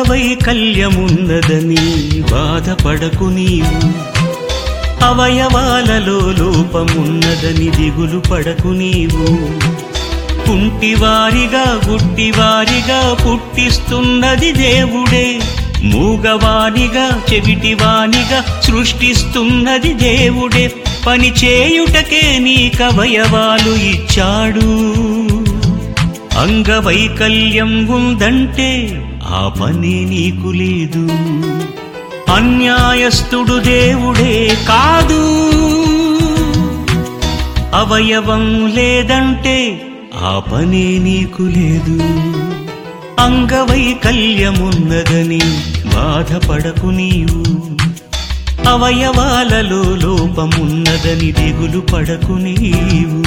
అంగవైకల్యమున్నదని బాధపడకు నీవు అవయవాలలో లోపమున్నదని దిగులు పడకు నీవు కుంటివారిగా గుడ్డివారిగా పుట్టిస్తున్నది దేవుడే మూగవానిగా చెవిటివానిగా సృష్టిస్తున్నది దేవుడే పని చేయుటకే నీకవయవాలు ఇచ్చాడు అంగవైకల్యం ఉందంటే ఆ పని నీకు లేదు అన్యాయస్థుడు దేవుడే కాదు అవయవం లేదంటే ఆ పనే నీకు లేదు అంగవైకల్యమున్నదని బాధపడకు నీవు అవయవాలలో లోపమున్నదని దిగులు పడకు నీవు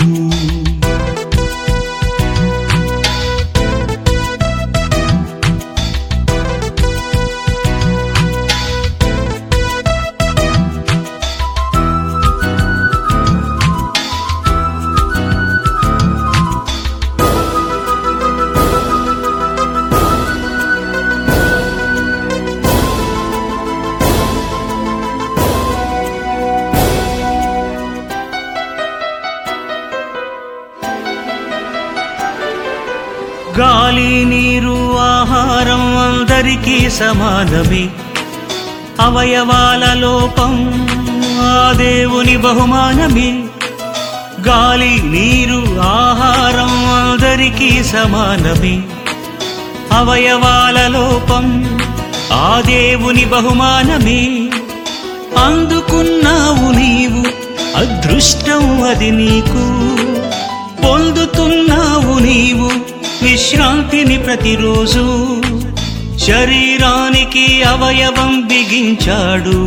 గాలి నీరు ఆహారం అందరికీ సమానమే అవయవాల లోపం ఆ దేవుని బహుమానమే గాలి నీరు ఆహారం అందరికీ సమానమే అవయవాల లోపం ఆ దేవుని బహుమానమే అందుకున్నావు నీవు అదృష్టం అది నీకు పొందుతున్నావు నీవు విశ్రాంతిని ప్రతిరోజు శరీరానికి అవయవం బిగించాడు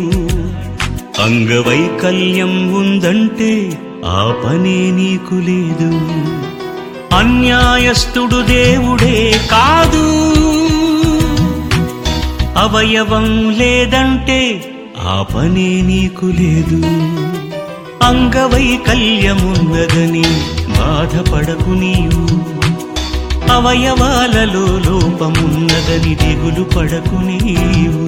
అంగవైకల్యం ఉందంటే ఆ పనే నీకు లేదు అన్యాయస్థుడు దేవుడే కాదు అవయవం లేదంటే ఆ పనే నీకు లేదు అంగవైకల్యమున్నదని బాధపడకు నీవు అవయవాలలో లోపమున్నదని దిగులు పడకు నీవు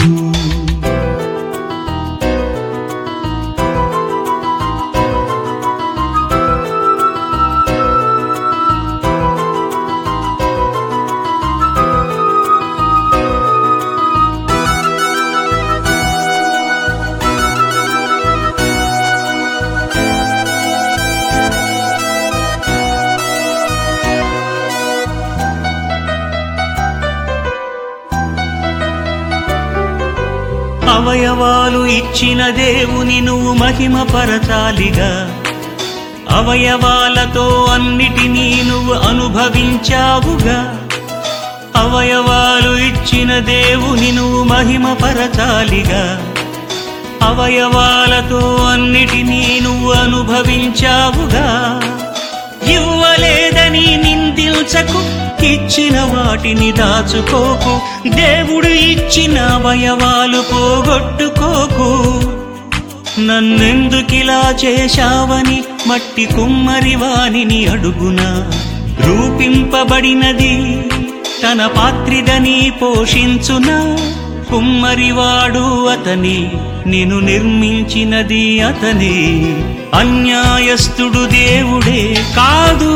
అవయవాలు ఇచ్చిన దేవుని నువ్వు మహిమపరచాలిగా అవయవాలతో అన్నిటినీ నువ్వు అనుభవించావుగా అవయవాలు ఇచ్చిన దేవుని నువ్వు మహిమపరచాలిగా అవయవాలతో అన్నిటినీ నువ్వు అనుభవించావుగా ఇవ్వలేదని నిందించకు ఇచ్చిన వాటిని దాచుకోకు దేవుడు ఇచ్చిన అవయవాలు పోగొట్టుకోకు నన్నెందుకిలా చేశావని మట్టి కుమ్మరి వానిని అడుగునా రూపింపబడినది తన పాత్రిదని పోషించునా కుమ్మరివాడు అతని నేను నిర్మించినది అతని అన్యాయస్థుడు దేవుడే కాదు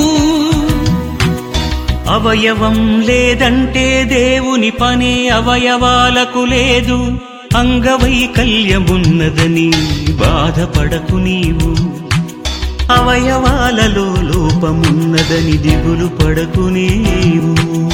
అవయవం లేదంటే దేవుని పనే అవయవాలకు లేదు అంగవైకల్యమున్నదని బాధపడకు నీవు అవయవాలలో లోపమున్నదని దిగులు పడకు నీవు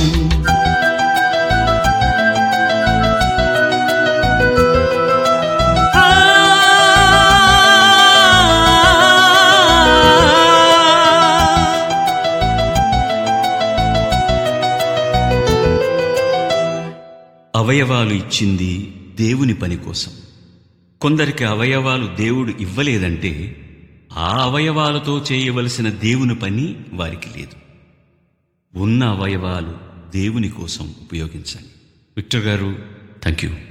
అవయవాలు ఇచ్చింది దేవుని పని కోసం కొందరికి అవయవాలు దేవుడు ఇవ్వలేదంటే ఆ అవయవాలతో చేయవలసిన దేవుని పని వారికి లేదు ఉన్న అవయవాలు దేవుని కోసం ఉపయోగించాలి విక్టర్ గారు థ్యాంక్ యూ